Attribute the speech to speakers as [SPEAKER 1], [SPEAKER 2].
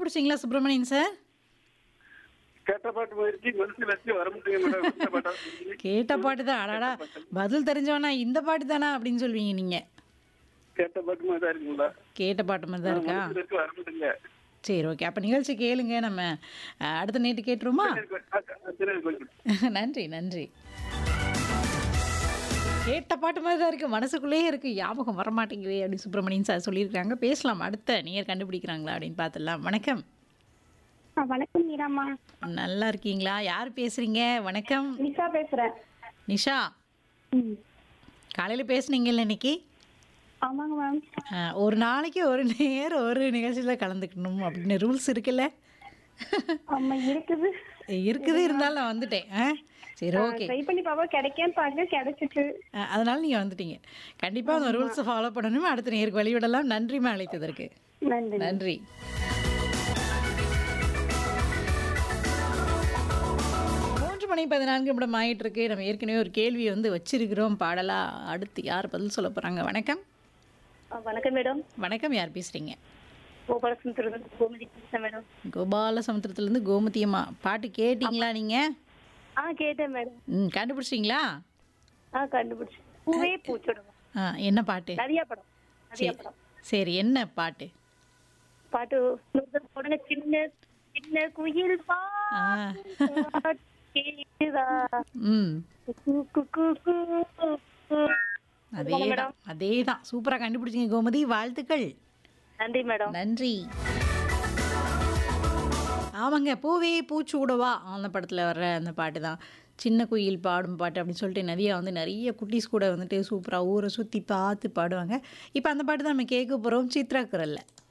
[SPEAKER 1] கண்டுபிடிச்சிங்களா Subramanian sir
[SPEAKER 2] கேட்ட பாட்டு போயிருச்சு மனசுல வச்சு வர முடியுங்க மேடம் இந்த பாட்டா சொல்லுங்க.
[SPEAKER 1] கேட்ட பாட்டு தான் அடாடா பதில் தெரிஞ்சவனா இந்த பாட்டு தானா அப்படின்னு சொல்வீங்க நீங்க
[SPEAKER 2] கேட்ட பாட்டு மாதிரி தான் இருக்குங்களா
[SPEAKER 1] கேட்ட பாட்டு மாதிரி தான் இருக்கா
[SPEAKER 2] மனசுல வச்சு வர முடியுங்க
[SPEAKER 1] சரி ஓகே அப்போ நிகழ்ச்சி கேளுங்க நம்ம அஹ், அடுத்த நேற்று கேட்டுருமா
[SPEAKER 2] திருநெல்வேலி கோயில்
[SPEAKER 1] நன்றி நன்றி கேட்ட பாட்டு மாதிரி தான் இருக்குது மனசுக்குள்ளேயே இருக்குது ஞாபகம் வரமாட்டேங்குது அப்படின்னு சுப்பிரமணியன் சார் சொல்லியிருக்காங்க பேசலாம் அடுத்த நேர் கண்டுபிடிக்கிறாங்களா அப்படின்னு பார்த்துடலாம் வணக்கம்
[SPEAKER 3] ஆ, வணக்கம் மீராம்மா
[SPEAKER 1] நல்லா இருக்கீங்களா யார் பேசுறீங்க வணக்கம்
[SPEAKER 3] நிஷா பேசுறேன்
[SPEAKER 1] நிஷா
[SPEAKER 3] ம்
[SPEAKER 1] காலையில் பேசுனீங்கல்ல இன்னைக்கு
[SPEAKER 3] ஆமாங்க மேம்
[SPEAKER 1] அஹ், ஒரு நாளைக்கு ஒரு நேரம் ஒரு நிகழ்ச்சியில் கலந்துக்கணும் அப்படின்னு ரூல்ஸ் இருக்குல்ல
[SPEAKER 3] ஆமா இருக்குது
[SPEAKER 1] இருக்குது இருந்தாலும் நான் வந்துட்டேன் ஆ சரி ஓகே
[SPEAKER 3] ட்ரை பண்ணி பாப்பா கிடைக்கேன்னு பாக்க கிடைச்சிட்டு
[SPEAKER 1] அஹ், அதனால நீங்கள் வந்துட்டீங்க கண்டிப்பாக அந்த ரூல்ஸை ஃபாலோ பண்ணணும் அடுத்த நேருக்கு வழிவிடலாம் நன்றிமா அழைத்ததற்கு
[SPEAKER 3] நன்றி
[SPEAKER 1] நன்றி மூன்று மணி பதினான்கு நிமிடம் ஆயிட்டு இருக்கு நம்ம ஏற்கனவே ஒரு கேள்வி வந்து வச்சிருக்கிறோம் பாடலா அடுத்து யார் பதில் சொல்ல போறாங்க வணக்கம்
[SPEAKER 3] ஆ, வணக்கம் மேடம்
[SPEAKER 1] வணக்கம் யார் பேசுறீங்க
[SPEAKER 3] கோபாலசுந்தரம் கோமதி பேசுறேன் மேடம்
[SPEAKER 1] கோபால சமுத்திரத்துலேருந்து கோமதியம்மா பாட்டு கேட்டிங்களா நீங்க
[SPEAKER 3] ஆ கேட்டேன் மேடம்
[SPEAKER 1] ம் கண்டுபிடிச்சிங்களா
[SPEAKER 3] ஆ கண்டுபிடிச்சு பூவே பூச்சோடுவோம்
[SPEAKER 1] ஆ என்ன பாட்டு
[SPEAKER 3] நிறைய படம் நிறைய
[SPEAKER 1] சரி
[SPEAKER 3] படம்
[SPEAKER 1] சரி என்ன பாட்டு
[SPEAKER 3] பாட்டு இன்னொரு தடவை போடுங்க சின்ன சின்ன குயில் பா
[SPEAKER 1] ஆ
[SPEAKER 3] கேக்குதா
[SPEAKER 1] ம்
[SPEAKER 3] கு, கு, கு, கு, கு.
[SPEAKER 1] அதே தான் அதே தான் சூப்பராக கண்டுபிடிச்சிங்க கோமதி வாழ்த்துக்கள்
[SPEAKER 3] நன்றி மேடம்
[SPEAKER 1] நன்றி ஆமாங்க பூவே பூச்சூடவா அந்த படத்தில் வர்ற அந்த பாட்டு தான் சின்ன குயில் பாடும் பாட்டு அப்படின்னு சொல்லிட்டு நிறைய வந்து நிறைய குட்டீஸ் கூட வந்துட்டு சூப்பராக ஊரை சுற்றி பார்த்து பாடுவாங்க இப்போ அந்த பாட்டு தான் நம்ம கேட்க போகிறோம் சித்ரா குரலில்